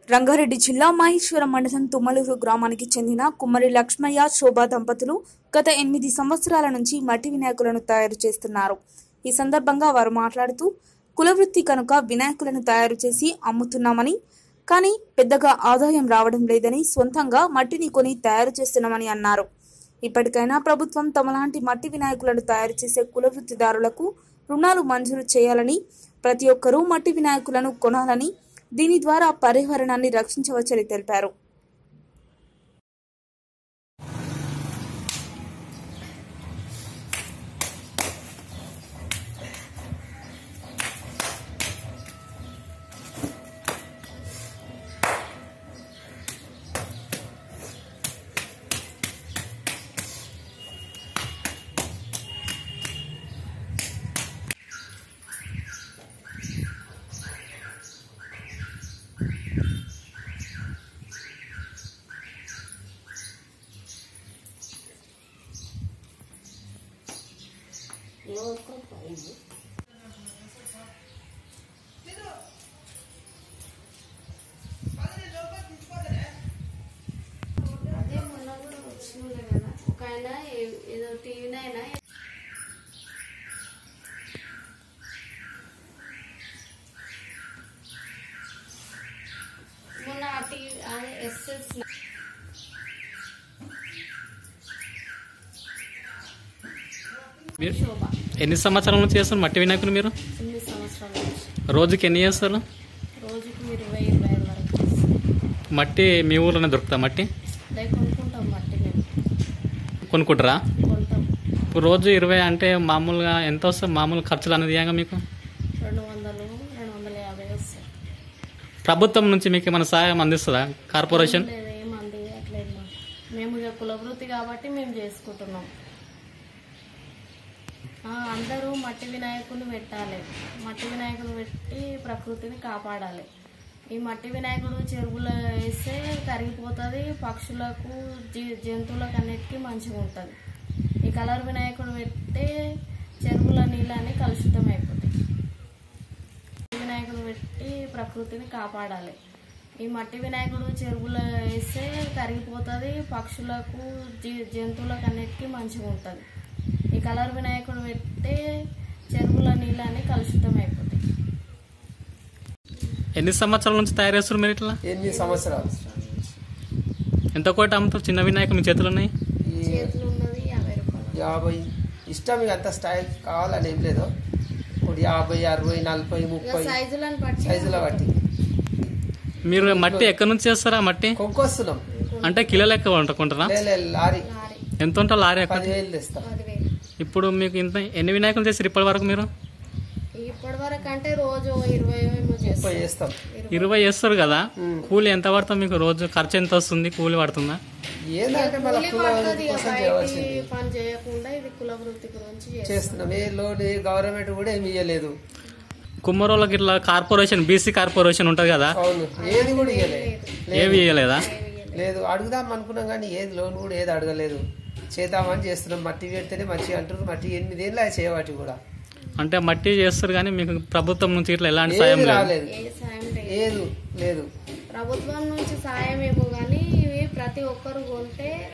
రంగారెడ్డి జిల్లా మహేశ్వరం మండలం తుమ్మలూరు గ్రామానికి చెందిన కుమ్మరి లక్ష్మయ్య శోభా దంపతులు గత ఎనిమిది సంవత్సరాల నుంచి మట్టి వినాయకులను తయారు చేస్తున్నారు ఈ సందర్భంగా వారు మాట్లాడుతూ కులవృత్తి కనుక వినాయకులను తయారు చేసి అమ్ముతున్నామని కానీ పెద్దగా ఆదాయం రావడం లేదని సొంతంగా మట్టిని కొని తయారు చేస్తున్నామని అన్నారు ఇప్పటికైనా ప్రభుత్వం తమలాంటి మట్టి వినాయకులను తయారు చేసే కులవృత్తిదారులకు రుణాలు మంజూరు చేయాలని ప్రతి ఒక్కరూ మట్టి వినాయకులను కొనాలని దీని ద్వారా పర్యావరణాన్ని రక్షించవచ్చని తెలిపారు అదే మొన్న కూడా వచ్చిండే కదా ఒక ఆయన ఏ- ఏదో టీవీ అయినా మొన్న ఆ టీవీ అదే ఎస్ఎస్ మీరు శోభ ఎన్ని సంవత్సరాల నుంచి చేస్తారు మట్టి వినాయకులు మీరు ఎనిమిది సంవత్సరాల నుంచి రోజుకి ఎన్ని చేస్తారు రోజుకు ఇరవై ఇరవై ఐదు వరకు చేస్తాం. మట్టి మీ ఊర్లోనే దొరుకుతా మట్టి అదే కొనుక్కుంటాం మట్టి మేము కొనుక్కుంటారా కొంటాం ఇప్పుడు రోజు ఇరవై అంటే మామూలుగా ఎంత వస్తుంది మామూలు ఖర్చులు అనేది ఏగా మీకు రెండు వందలు రెండు వందల యాభై వస్తాయి ప్రభుత్వం నుంచి మీకు ఏమైనా సహాయం అందిస్తుందా కార్పొరేషన్ లేదు ఏమంది అట్లేదు మాకు. మేము ఇక కులవృత్తి కాబట్టి మేము చేసుకుంటున్నాం ఆ, అందరూ మట్టి వినాయకుని పెట్టాలి మట్టి వినాయకుని పెట్టి ప్రకృతిని కాపాడాలి ఈ మట్టి వినాయకుడు చెరువులో వేస్తే కరిగిపోతుంది పక్షులకు జీ- జంతువులకు అన్నిటికీ మంచిగా ఉంటుంది ఈ కలర్ వినాయకుడు పెడితే చెరువుల నీళ్ళని కలుషితం అయిపోతాయి వినాయకుడు పెట్టి ప్రకృతిని కాపాడాలి ఈ మట్టి వినాయకుడు చెరువులో వేస్తే కరిగిపోతుంది పక్షులకు జీ- జంతువులకు అన్నిటికీ మంచిగా ఉంటుంది ఈ కలర్ వినాయకుడు పెడితే చెరువుల నీళ్ళని కలుషితం అయిపోతాయి ఎన్ని సంవత్సరాల నుంచి తయారు చేస్తారు మీరు ఇట్లా ఎనిమిది సంవత్సరాలు ఎంత కోటి అమ్ముతారు చిన్న వినాయకులు మీ చేతులు ఉన్నాయి ఈ చేతులు ఉన్నది యాభై రూపాయలు యాభై ఇష్టం ఇక అంత స్టైల్ కావాలని ఏం లేదు ఇప్పుడు యాభై అరవై నలభై ఇక ముప్పై సైజులను బట్టి సైజుల బట్టి మీరు మట్టి ఎక్కడి నుంచి చేస్తారా మట్టి కొనుక్కొస్తున్నాం అంటే కిలో లెక్క వండుకుంటారా లే, లే, లారీ లారీ ఎంత ఉంటుంది లారీ ఎక్కడ పదివేలు తెస్తాం పదివేలు ఇప్పుడు మీకు ఇంత ఎన్ని వినాయకులు చేస్తారు ఇప్పటి వరకు మీరు ఇప్పటి వరకు అంటే రోజు ఇరవై ఏమో ముప్పై చేస్తాం చేస్తాం ఇరవై చేస్తారు కదా ఉమ్. కూలి ఎంత పడుతుంది మీకు రోజు ఖర్చు ఎంత వస్తుంది కూలి పడుతుందా ఏంటంటే మన కూలి కుల పడుతుంది ఇక కోసం బయటి చేయవలసింది పని చేయకుండా ఇది కుల వృత్తి గురించి చేస్తాం చేస్తున్నాం ఏ లోన్ ఏ గవర్నమెంట్ కూడా ఏమి ఇవ్వలేదు కుమ్మరోళ్ళకి ఇట్లా కార్పొరేషన్ బీసీ కార్పొరేషన్ ఉంటుంది కదా అవును ఏది కూడా ఇవ్వలేదు ఏవి ఇవ్వలేదా లేదు అడుగుదాం అనుకున్నాం కానీ ఏది లోన్ కూడా ఏది అడగలేదు చేద్దామని చేస్తున్నాం మట్టి పెడితేనే మంచిగా అంటున్నారు మట్టి ఎనిమిదేళ్ళు అది చేయవాటి కూడా అంటే మట్టి చేస్తారు కానీ మీకు ప్రభుత్వం నుంచి ఇట్లా ఎలాంటి సాయం ఏది లేదు రాలేదు ఏ సాయం లేదు ఏదు లేదు ప్రభుత్వం నుంచి సాయం ఏమో కానీ ఇవి ప్రతి ఒక్కరు కొంటే